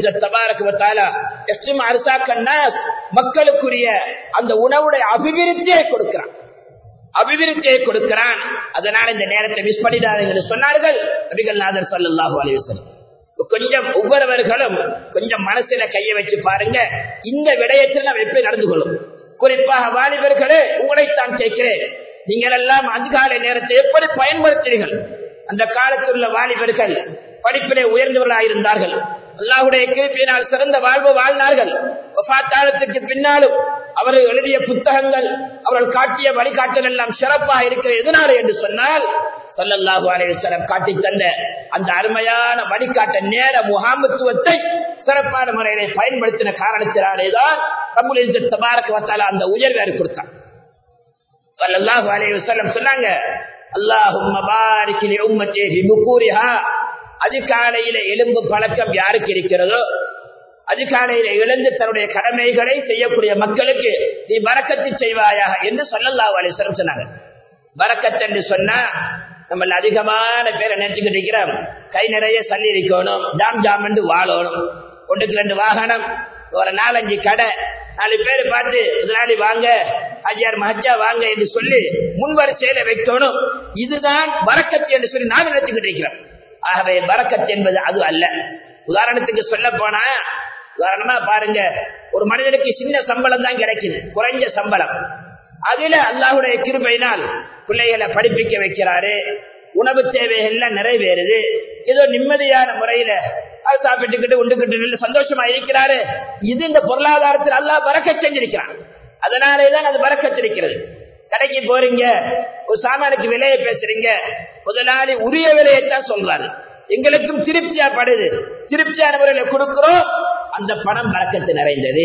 அரசாக்கன்னா மக்களுக்குரிய அந்த உணவுடைய அபிவிருத்தியை கொடுக்கிறான் அபிவிருத்தியை கொடுக்கிறான் அதனால இந்த நேரத்தை மிஸ் பண்ணிடாதீங்க சொன்னார்கள் நபிகள் நாதர் சல்லாஹூ அலிவசன் கொஞ்சம் ஒவ்வொருவர்களும் கொஞ்சம் மனசுல கையை வச்சு பாருங்க இந்த விடயத்தில் நாம் எப்படி நடந்து கொள்ளும் குறிப்பாக வாலிபர்களே உங்களைத்தான் கேட்கிறேன் நீங்கள் எல்லாம் அதிகாலை நேரத்தை எப்படி பயன்படுத்துறீர்கள் அந்த காலத்தில் உள்ள வாலிபர்கள் படிப்பிலே உயர்ந்தவர்களாக இருந்தார்கள் அல்லாஹுடைய கிருப்பியினால் சிறந்த வாழ்வு வாழ்ந்தார்கள் காலத்துக்கு பின்னாலும் அவர்கள் எழுதிய புத்தகங்கள் அவர்கள் காட்டிய வழிகாட்டல் எல்லாம் சிறப்பாக இருக்கிற எதனால என்று சொன்னால் சல்லல்லாஹு அலைவசலம் காட்டி தந்த அந்த அருமையான வழிகாட்ட நேர முகாமத்துவத்தை சிறப்பான முறையிலே பயன்படுத்தின காரணத்தினாலேதான் கபுலில் தபாரக் வத்தால அந்த உயர்வை கொடுத்தான் சல்லல்லாஹு அலைவசலம் சொன்னாங்க அல்லாஹும் மபாரிக்கில் உம்மத்தே பிபுகூரிஹா அதிகாலையில எலும்பு பழக்கம் யாருக்கு இருக்கிறதோ அதிகாலையில இழந்து தன்னுடைய கடமைகளை செய்யக்கூடிய மக்களுக்கு நீ பறக்கத்து செய்வாயாக என்று சொல்லல்லா அலிஸ்வரம் சொன்னாங்க பறக்கத் என்று சொன்னா நம்ம அதிகமான பேரை நினைச்சுக்கிட்டு இருக்கிறோம் கை நிறைய சல்லி இருக்கணும் ஜாம் ஜாம் என்று வாழணும் ஒன்றுக்கு ரெண்டு வாகனம் ஒரு நாலஞ்சு கடை நாலு பேர் பார்த்து முதலாளி வாங்க அஜியார் மஹஜா வாங்க என்று சொல்லி முன்வரிசையில வைக்கணும் இதுதான் வரக்கத்து என்று சொல்லி நான் நினைச்சுக்கிட்டு இருக்கிறோம் ஆகவே வரக்கத்து என்பது அது அல்ல உதாரணத்துக்கு சொல்ல போனா உதாரணமா பாருங்க ஒரு மனிதனுக்கு சின்ன சம்பளம் தான் கிடைக்குது குறைஞ்ச சம்பளம் அதுல அல்லாஹுடைய கிருபையினால் பிள்ளைகளை படிப்பிக்க வைக்கிறாரு உணவு தேவைகள்லாம் நிறைவேறுது ஏதோ நிம்மதியான முறையில அது சாப்பிட்டுக்கிட்டு உண்டுகிட்டு சந்தோஷமா இருக்கிறாரு இது இந்த பொருளாதாரத்தில் அல்லாஹ் பறக்க செஞ்சிருக்கிறான் அதனாலேதான் அது பறக்கத்திருக்கிறது கடைக்கு போறீங்க ஒரு சாமானுக்கு விலையை பேசுறீங்க முதலாளி உரிய விலையைத்தான் சொல்றாரு எங்களுக்கும் திருப்தியா படுது திருப்தியான முறையில கொடுக்கிறோம் அந்த பணம் பறக்கத்து நிறைந்தது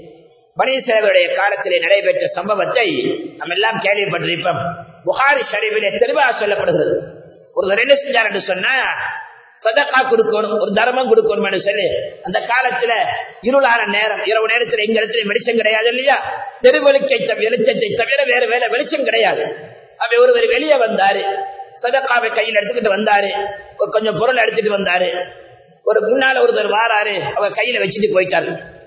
மணிசேவருடைய காலத்திலே நடைபெற்ற சம்பவத்தை நம்ம எல்லாம் கேள்விப்பட்டிருப்போம் புகாரி ஷரீஃபிலே தெளிவாக சொல்லப்படுகிறது ஒருவர் என்ன செஞ்சார் என்று சொன்னா சதக்கா கொடுக்கணும் ஒரு தர்மம் கொடுக்கணும்னு சொல்லி அந்த காலத்துல இருளான நேரம் இரவு நேரத்துல எங்க இடத்துல வெளிச்சம் கிடையாது இல்லையா தெரு வெளிச்சத்தை வெளிச்சத்தை தவிர வேற வேற வெளிச்சம் கிடையாது அவ ஒருவர் வெளியே வந்தாரு சதக்காவை கையில் எடுத்துக்கிட்டு வந்தாரு ஒரு கொஞ்சம் பொருள் எடுத்துட்டு வந்தாரு ஒரு முன்னால ஒருத்தர் வாராரு அவர் கையில வச்சுட்டு போயிட்டாரு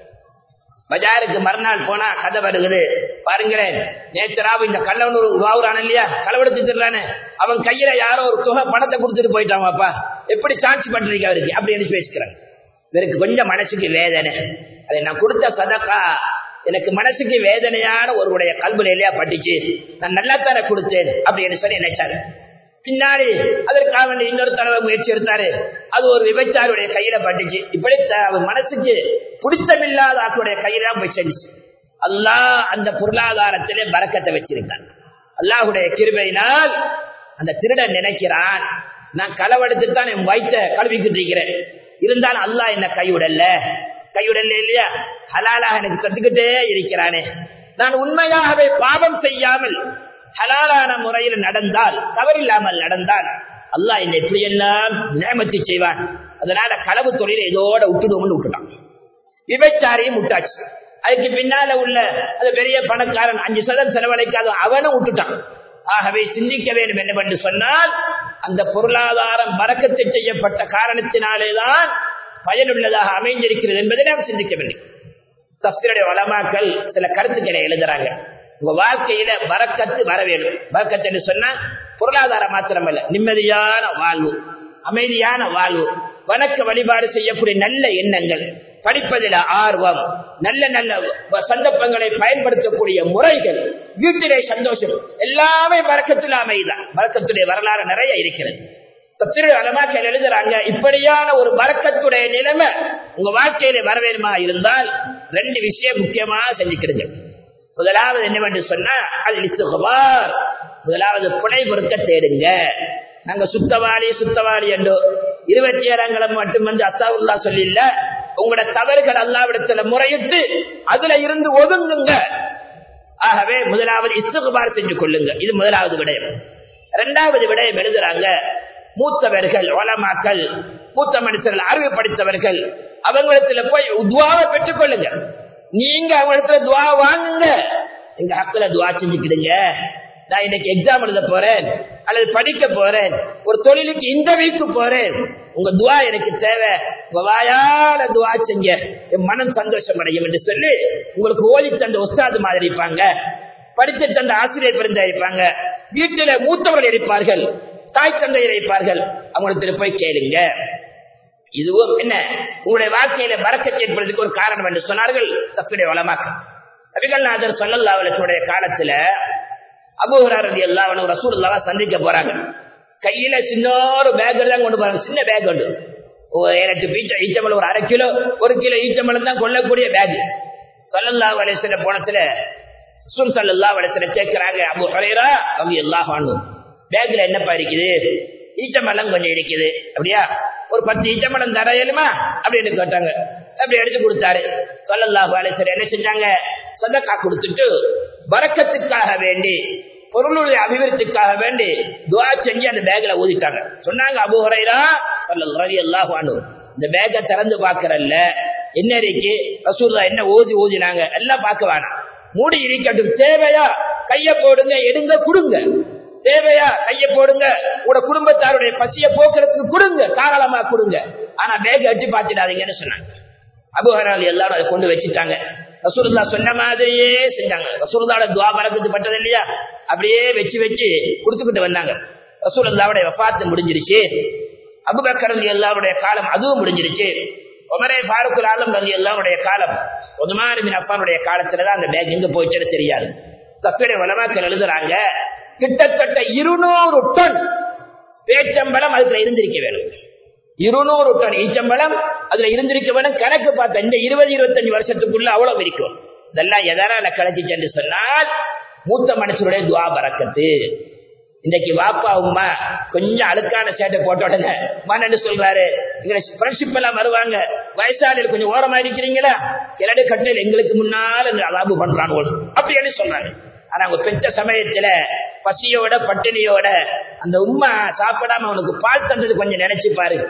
பஜாருக்கு மறுநாள் போனா கதை வருகுது பாருங்களேன் நேத்தராவு இந்த கல்லவனூர் வாவுறான் இல்லையா களவெடுத்து திருறானு அவன் கையில யாரோ ஒரு தொகை பணத்தை கொடுத்துட்டு போயிட்டாங்கப்பா எப்படி சாட்சி பண்றீங்க அவருக்கு அப்படின்னு பேசிக்கிறாங்க இவருக்கு கொஞ்சம் மனசுக்கு வேதனை அதை நான் கொடுத்த சதக்கா எனக்கு மனசுக்கு வேதனையான ஒருவருடைய கல்வில இல்லையா பட்டுச்சு நான் நல்லா தானே கொடுத்தேன் அப்படின்னு சொல்லி நினைச்சாரு பின்னாடி அதற்காக வேண்டிய இன்னொரு தலைவர் முயற்சி எடுத்தாரு அது ஒரு விபச்சாருடைய கையில பட்டுச்சு இப்படி அவர் மனசுக்கு பிடித்தமில்லாத ஆக்களுடைய கையில தான் போய் செஞ்சு அல்லாஹ் அந்த பொருளாதாரத்திலே பறக்கத்தை வச்சிருக்கான் அல்லாஹுடைய கிருபையினால் அந்த திருடன் நினைக்கிறான் நான் களவெடுத்து தான் என் வயிற்ற கழுவிக்கிட்டு இருக்கிறேன் இருந்தாலும் அல்லாஹ் என்ன கைவிடல கைவிடல இல்லையா ஹலாலாக எனக்கு கத்துக்கிட்டே இருக்கிறானே நான் உண்மையாகவே பாவம் செய்யாமல் ஹலாலான முறையில் நடந்தால் தவறில்லாமல் நடந்தால் அல்லாஹ் என்னை எப்படியெல்லாம் நியமத்தி செய்வான் அதனால களவு தொழிலை இதோட விட்டுடுவோம்னு விட்டுட்டான் விபச்சாரியும் விட்டாச்சு அதுக்கு பின்னால உள்ள அது பெரிய பணக்காரன் அஞ்சு சதம் செலவழிக்காத அவனும் விட்டுட்டான் ஆகவே சிந்திக்க வேண்டும் என்னவென்று சொன்னால் அந்த பொருளாதாரம் வரக்கத்து செய்யப்பட்ட காரணத்தினாலேதான் பயனுள்ளதாக அமைந்திருக்கிறது என்பதை நாம் சிந்திக்க வேண்டும் தப்திருடைய வளமாக்கள் சில கருத்துக்களை எழுதுறாங்க உங்க வாழ்க்கையில வரக்கத்து வர வேண்டும் வரக்கத்து சொன்னா பொருளாதாரம் மாத்திரமல்ல நிம்மதியான வாழ்வு அமைதியான வாழ்வு வணக்க வழிபாடு செய்யக்கூடிய நல்ல எண்ணங்கள் படிப்பதில் ஆர்வம் நல்ல நல்ல சந்தர்ப்பங்களை பயன்படுத்தக்கூடிய முறைகள் வீட்டிலே சந்தோஷம் எல்லாமே வரக்கத்தில் அமைதான் வரக்கத்துடைய வரலாறு நிறைய இருக்கிறது திரு அலமாக்கள் எழுதுறாங்க இப்படியான ஒரு வரக்கத்துடைய நிலைமை உங்க வாழ்க்கையில வரவேணுமா இருந்தால் ரெண்டு விஷயம் முக்கியமா செஞ்சுக்கிடுங்க முதலாவது என்னவென்று சொன்னா அது இஸ்துகபார் முதலாவது புனை பொறுக்க தேடுங்க நாங்க சுத்தவாளி சுத்தவாளி என்றோ இருபத்தி ஏழாங்கிழமை மட்டும் வந்து அத்தாவுல்லா சொல்லில்ல உங்களோட தவறுகள் அல்லாவிடத்துல முறையிட்டு அதுல இருந்து ஒதுங்குங்க ஆகவே முதலாவது இஸ்துகுபார் செஞ்சு கொள்ளுங்க இது முதலாவது விடயம் இரண்டாவது விடயம் எழுதுறாங்க மூத்தவர்கள் ஒலமாக்கள் மூத்த மனுஷர்கள் அறிவு படித்தவர்கள் அவங்களிடத்துல போய் துவாவை பெற்றுக் கொள்ளுங்க நீங்க அவங்களிடத்துல துவா வாங்குங்க எங்க ஹக்கில துவா செஞ்சுக்கிடுங்க நான் இன்னைக்கு எக்ஸாம் எழுத போறேன் அல்லது படிக்க போறேன் ஒரு தொழிலுக்கு இந்த வீக்கு போறேன் உங்க துவா எனக்கு தேவை உங்க வாயால துவா செஞ்ச என் மனம் சந்தோஷம் அடையும் என்று சொல்லி உங்களுக்கு ஓதி தந்த உஸ்தாது மாதிரி இருப்பாங்க படித்து தந்த ஆசிரியர் பிறந்த இருப்பாங்க வீட்டில மூத்தவர்கள் இருப்பார்கள் தாய் தந்தையர் இருப்பார்கள் அவங்களுக்கு போய் கேளுங்க இதுவும் என்ன உங்களுடைய வாழ்க்கையில வரக்கத்தை ஏற்படுறதுக்கு ஒரு காரணம் என்று சொன்னார்கள் தப்புடைய வளமாக்க நபிகள்நாதர் சொல்லல்லாவுடைய காலத்துல அபுஹராரதி எல்லாம் ரசூல்லாவா சந்திக்க போறாங்க கையில சின்ன ஒரு பேக் தான் கொண்டு போறாங்க சின்ன பேக் உண்டு எனக்கு பீச்ச ஈச்சம்பளம் ஒரு அரை கிலோ ஒரு கிலோ ஈச்சம்பளம் தான் கொள்ளக்கூடிய பேக் சல்லல்லா வலைசில போனத்துல சுல் சல்லல்லா வலைசில கேட்கிறாங்க அபு ஹரேரா அவங்க எல்லாம் வாங்கும் பேக்ல என்னப்பா இருக்குது ஈச்சம்பழம் கொஞ்சம் இருக்குது அப்படியா ஒரு பத்து ஈச்சம்பழம் தர இயலுமா அப்படின்னு கேட்டாங்க அப்படி எடுத்து கொடுத்தாரு சொல்லல்லா பாலேசர் என்ன செஞ்சாங்க சதக்கா கொடுத்துட்டு வரக்கத்துக்காக வேண்டி பொருளுடைய அபிவிருத்திக்காக வேண்டி துவா செஞ்சு அந்த பேக்ல ஊதிட்டாங்க சொன்னாங்க அபுஹரைரா ரவி அல்லாஹ் இந்த பேக்கை திறந்து பாக்குறல்ல என்ன இருக்கு ரசூல்லா என்ன ஊதி ஊதினாங்க எல்லாம் பார்க்க வேணாம் மூடி இருக்கட்டும் தேவையா கைய போடுங்க எடுங்க கொடுங்க தேவையா கைய போடுங்க உட குடும்பத்தாருடைய பசிய போக்குறதுக்கு கொடுங்க தாராளமா கொடுங்க ஆனா பேக் எட்டி பார்த்துடாதீங்கன்னு சொன்னாங்க அபுஹராலி எல்லாரும் அதை கொண்டு வச்சுட்டாங்க ரசூலுல்லா சொன்ன மாதிரியே செஞ்சாங்க ரசூலுல்லாவோட துவா பறக்கத்து பட்டது இல்லையா அப்படியே வச்சு வச்சு கொடுத்துக்கிட்டு வந்தாங்க ரசூலுல்லாவுடைய வஃபாத்து முடிஞ்சிருச்சு அபுபக்கர் அலி எல்லாருடைய காலம் அதுவும் முடிஞ்சிருச்சு உமரே ஃபாருக்குல் ஆலம் அலி எல்லாருடைய காலம் உதுமார் பின் அப்பானுடைய காலத்துலதான் அந்த பேக் எங்க போயிச்சுன்னு தெரியாது தப்பியுடைய வளமாக்கள் எழுதுறாங்க கிட்டத்தட்ட இருநூறு டன் பேச்சம்பளம் அதுல இருந்திருக்க வேணும் இருநூறு டன் ஈச்சம்பளம் அதுல இருந்திருக்க வேணும் கணக்கு பார்த்த இந்த இருபது இருபத்தஞ்சு வருஷத்துக்குள்ள அவ்வளவு இருக்கும் இதெல்லாம் எதனால கிடைச்சிச்சு என்று சொன்னால் மூத்த மனுஷருடைய துவா பறக்கத்து இன்னைக்கு வாப்பா உமா கொஞ்சம் அழுக்கான சேட்டை போட்ட உடனே மன்னு சொல்றாரு எங்களை ஃப்ரெண்ட்ஷிப் எல்லாம் வருவாங்க வயசாளிகள் கொஞ்சம் ஓரமா இருக்கிறீங்களா கிளடு கட்டில் எங்களுக்கு முன்னால் அலாபு பண்றாங்க அப்படின்னு சொல்றாங்க ஆனா அவங்க பெற்ற சமயத்துல பசியோட பட்டினியோட அந்த உண்மை சாப்பிடாம அவனுக்கு பால் தந்தது கொஞ்சம் நினைச்சு பாரு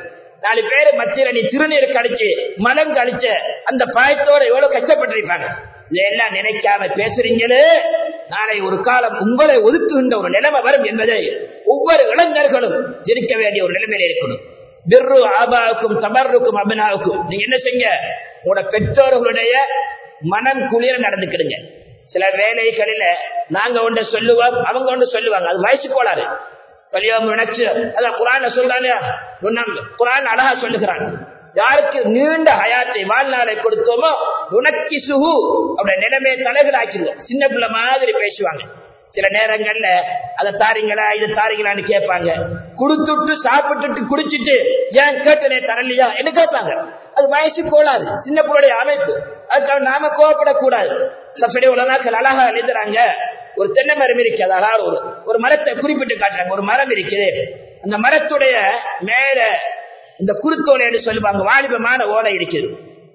நாலு பேரு மத்தியில நீ திருநீர் கழிச்சு மலம் கழிச்ச அந்த பாயத்தோட எவ்வளவு கஷ்டப்பட்டிருப்பாங்க இதெல்லாம் நினைக்காம பேசுறீங்களே நாளை ஒரு காலம் உங்களை ஒதுக்குகின்ற ஒரு நிலைமை வரும் என்பதை ஒவ்வொரு இளைஞர்களும் இருக்க வேண்டிய ஒரு நிலைமையில இருக்கணும் பிர்ரு ஆபாவுக்கும் தபருக்கும் அபினாவுக்கும் நீங்க என்ன செய்ய உங்களோட பெற்றோர்களுடைய மனம் குளிர நடந்துக்கிடுங்க சில வேலைகளில நாங்க ஒன்று சொல்லுவோம் அவங்க ஒன்று சொல்லுவாங்க அது வயசு கோளாறு கல்யாணம் நினைச்சு அதான் குரான் சொல்றாங்க குரான் அழகா சொல்லுகிறான் யாருக்கு நீண்ட ஹயாத்தை வாழ்நாளை கொடுத்தோமோ உனக்கி சுகு அவருடைய நிலைமையை தலைகளாக்கிடுவோம் சின்ன பிள்ளை மாதிரி பேசுவாங்க சில நேரங்கள்ல அதை தாரீங்களா இதை தாரீங்களான்னு கேட்பாங்க குடுத்துட்டு சாப்பிட்டுட்டு குடிச்சிட்டு ஏன் கேட்டனே தரலையா என்ன கேட்பாங்க அது வயசு கோளாது சின்ன பிள்ளைய அமைப்பு அதுக்காக நாம கோவப்படக்கூடாது சஃபடி உலகாக்கள் அழகா எழுதுறாங்க ஒரு தென்னை மரம் இருக்குது அழகா ஒரு ஒரு மரத்தை குறிப்பிட்டு காட்டுறாங்க ஒரு மரம் இருக்குது அந்த மரத்துடைய மேல இந்த குருத்தோலை சொல்லுவாங்க வாலிபமான ஓலை இருக்குது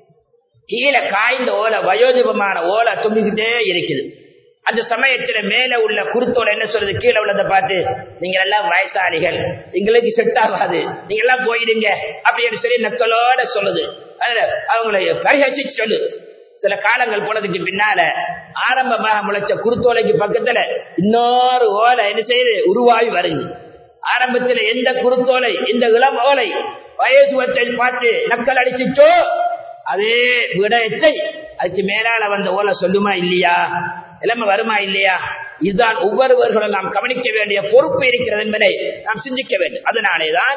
கீழே காய்ந்த ஓலை வயோதிபமான ஓலை தொங்கிக்கிட்டே இருக்குது அந்த சமயத்துல மேல உள்ள குருத்தோட என்ன சொல்றது கீழே உள்ளதை பார்த்து நீங்க எல்லாம் வயசாளிகள் எங்களுக்கு செட் ஆகாது நீங்க எல்லாம் போயிடுங்க அப்படின்னு சொல்லி நக்கலோட சொல்லுது அவங்களை கரிகச்சி சொல்லு சில காலங்கள் போனதுக்கு பின்னால ஆரம்பமாக முளைச்ச குருத்தோலைக்கு பக்கத்துல இன்னொரு ஓலை என்ன செய்யுது உருவாகி வருது ஆரம்பத்துல எந்த குருத்தோலை இந்த இளம் ஓலை வயசுவத்தை பார்த்து நக்கல் அடிச்சுச்சோ அதே விடயத்தை அதுக்கு மேலால வந்த ஓலை சொல்லுமா இல்லையா இளம வருமா இல்லையா இதுதான் ஒவ்வொருவர்களும் நாம் கவனிக்க வேண்டிய பொறுப்பு இருக்கிறது என்பதை நாம் சிந்திக்க வேண்டும் அதனாலேதான்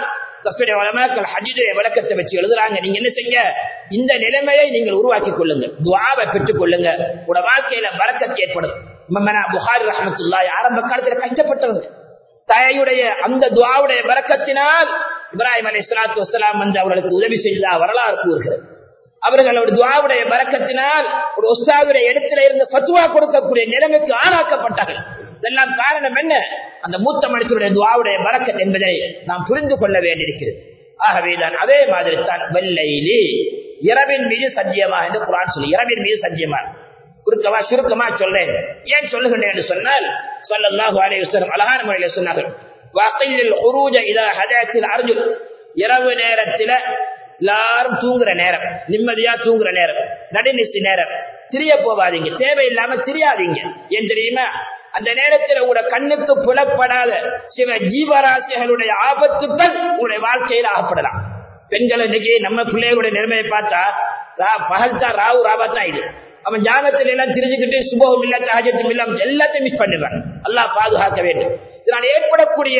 ஹஜிடைய விளக்கத்தை வச்சு எழுதுறாங்க நீங்க என்ன செய்ய இந்த நிலைமையை நீங்கள் உருவாக்கி கொள்ளுங்க துவாவை பெற்றுக் கொள்ளுங்க உங்களோட வாழ்க்கையில வழக்கத்தை ஏற்படும் புகாரி ரஹமத்துல்லாய் ஆரம்ப காலத்துல கஷ்டப்பட்டவங்க தாயுடைய அந்த துவாவுடைய விளக்கத்தினால் இப்ராஹிம் அலி இஸ்லாத்து வசலாம் வந்து அவர்களுக்கு உதவி செய்தா வரலாறு கூறுகிறது அவர்களோட துவாவுடைய பறக்கத்தினால் ஒரு ஒஸ்தாவுடைய இடத்துல இருந்து பத்துவா கொடுக்கக்கூடிய நிலைமைக்கு ஆளாக்கப்பட்டார்கள் இதெல்லாம் காரணம் என்ன அந்த மூத்த மனுஷனுடைய துவாவுடைய பறக்கத் என்பதை நாம் புரிந்து கொள்ள வேண்டியிருக்கிறது ஆகவேதான் அதே மாதிரி தான் வெள்ளையிலி இரவின் மீது சத்தியமா என்று குரான் சொல்லி இரவின் மீது சத்தியமா குறுக்கமா சுருக்கமா சொல்றேன் ஏன் சொல்லுகின்றேன் என்று சொன்னால் சொல்லல்லாஹு அலைஹி அழகான முறையில சொன்னார்கள் வாக்கில் உருஜ இதா ஹதாத்தில் அர்ஜுன் இரவு நேரத்தில எல்லாரும் தூங்குற நேரம் நிம்மதியா தூங்குற நேரம் நடுநிசி நேரம் திரிய போவாதீங்க தேவையில்லாம தெரியாதீங்க ஏன் தெரியுமா அந்த நேரத்தில் உங்களோட கண்ணுக்கு புலப்படாத சில ஜீவராசிகளுடைய ஆபத்துக்கள் உங்களுடைய வாழ்க்கையில் ஆகப்படலாம் பெண்கள் இன்னைக்கு நம்ம பிள்ளைகளுடைய நிலைமையை பார்த்தா பகல் தான் ராவு ராவா தான் இது அவன் ஜாகத்தில் எல்லாம் தெரிஞ்சுக்கிட்டு சுபகம் இல்ல சகஜத்தும் இல்லாம எல்லாத்தையும் மிஸ் பண்ணிடுறான் எல்லாம் பாதுகாக்க வேண்டும் இதனால் ஏற்படக்கூடிய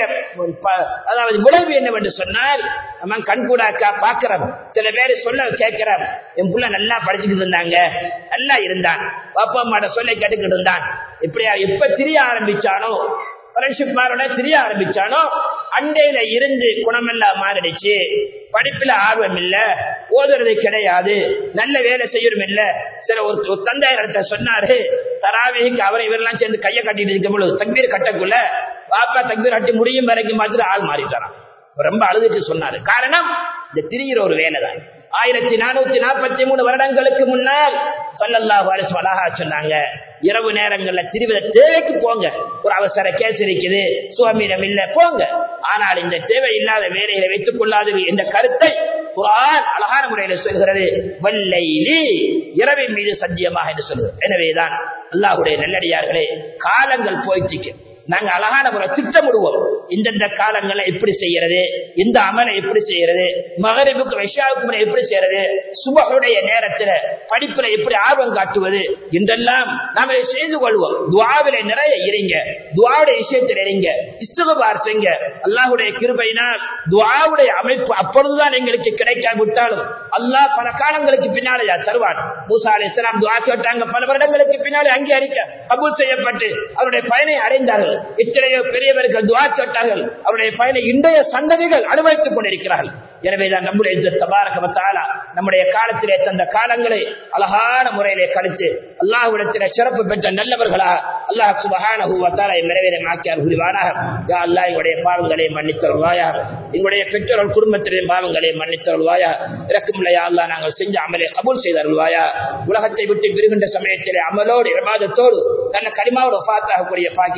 அதாவது விளைவு என்னவென்று சொன்னால் நம்ம கண்கூடாக்கா பாக்குறோம் சில பேர் சொல்ல கேட்கிறோம் என் புள்ள நல்லா படிச்சுக்கிட்டு இருந்தாங்க நல்லா இருந்தான் பாப்பா அம்மாட சொல்ல கேட்டுக்கிட்டு இருந்தான் இப்படியா எப்ப திரிய ஆரம்பிச்சானோ ஃப்ரெண்ட்ஷிப் மாரோட தெரிய ஆரம்பிச்சானோ அண்டையில இருந்து குணமெல்லாம் மாறிடுச்சு படிப்புல ஆர்வம் இல்ல ஓதுறது கிடையாது நல்ல வேலை செய்யணும் இல்ல சில ஒரு தந்தையர்கிட்ட சொன்னாரு தராவிக்கு அவரை இவரெல்லாம் சேர்ந்து கையை கட்டிட்டு இருக்கும் பொழுது தக்பீர் கட்டக்குள்ள பாப்பா தக்பீர் கட்டி முடியும் வரைக்கும் பார்த்துட்டு ஆள் மாறிட்டாராம் ரொம்ப அழுதுட்டு சொன்னாரு காரணம் இந்த திரிகிற ஒரு வேலை தான் ஆயிரத்தி நானூத்தி நாற்பத்தி மூணு வருடங்களுக்கு முன்னால் சொல்லல்லாஹு அலிஸ் அழகா சொன்னாங்க இரவு நேரங்கள்ல திருவித தேவைக்கு போங்க ஒரு அவசர கேஸ் இருக்குது சுவாமியிடம் இல்ல போங்க ஆனால் இந்த தேவை இல்லாத வேலைகளை வைத்துக் கொள்ளாது என்ற கருத்தை குரான் அழகான முறையில சொல்கிறது வல்லைலி இரவின் மீது சத்தியமாக என்று சொல்கிறது எனவேதான் அல்லாஹுடைய நல்லடியார்களே காலங்கள் போயிட்டு நாங்க அழகான முறை திட்டமிடுவோம் இந்தந்த காலங்களை எப்படி செய்யறது இந்த அமலை எப்படி செய்யறது மகரிபுக்கு விஷாவுக்கு முறை எப்படி செய்யறது சுபகுடைய நேரத்துல படிப்புல எப்படி ஆர்வம் காட்டுவது என்றெல்லாம் நாம் இதை செய்து கொள்வோம் துவாவில நிறைய இருங்க துவாவுடைய விஷயத்தில் இருங்க இஸ்துகபார் செய்ங்க அல்லாஹுடைய கிருபையினால் துவாவுடைய அமைப்பு அப்பொழுதுதான் எங்களுக்கு கிடைக்காவிட்டாலும் அல்லாஹ் பல காலங்களுக்கு பின்னாலே தருவான் மூசா அலி இஸ்லாம் துவா கேட்டாங்க பல வருடங்களுக்கு பின்னாலே அங்கீகரிக்க கபூல் செய்யப்பட்டு அவருடைய பயனை அடைந்தார்கள் இத்தனையோ பெரியவர்கள் துவா கேட்டார்கள் அவருடைய பயனை இன்றைய சந்ததிகள் அனுபவித்துக் கொண்டிருக்கிறார்கள் எனவேதான் நம்முடைய தபாரகமத்தாலா நம்முடைய காலத்திலே தந்த காலங்களை அழகான முறையிலே கழித்து அல்லாஹுடத்திலே சிறப்பு பெற்ற நல்லவர்களா அல்லாஹ் சுபகான நிறைவேறமாக்கியார் புரிவானாக யா அல்லாஹ் எங்களுடைய பாவங்களை மன்னித்தருள்வாயா எங்களுடைய பெற்றோர்கள் குடும்பத்திலே பாவங்களை மன்னித்தருள்வாயா இறக்குமில்லையா அல்லா நாங்கள் செஞ்ச அமலை கபூல் செய்தருள்வாயா உலகத்தை விட்டு பிரிகின்ற சமயத்திலே அமலோடு இரமாதத்தோடு தன்னை கரிமாவோடு பாத்தாகக்கூடிய பாக்கியத்தை தந்தருள்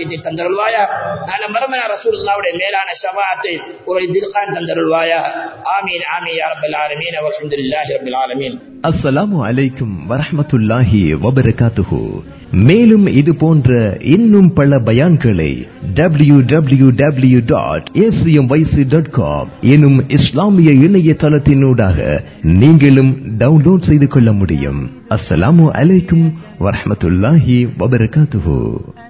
தந்தருள்வாயா நல்ல மரமன ரசூலுல்லாவுடைய மேலான ஷபாத்தை ஒரு தில்கான் தந்தருள்வாயா ஆமீன் ஆமீன் யா ரப்பல் ஆலமீன் வல்ஹம்துலில்லாஹி ரப்பில் ஆலமீன் அஸ்ஸலாமு அலைக்கும் வரஹ்மத்துல்லாஹி வபரகாத்துஹு மேலும் இது போன்ற இன்னும் பல பயான்களை W W W dot dot com எனும் இஸ்லாமிய இணையதளத்தினூடாக நீங்களும் டவுன்லோட் செய்து கொள்ள முடியும் அஸ்ஸலாமு அலைக்கும் வரஹ்மத்துல்லாஹி வபரகாத்துஹு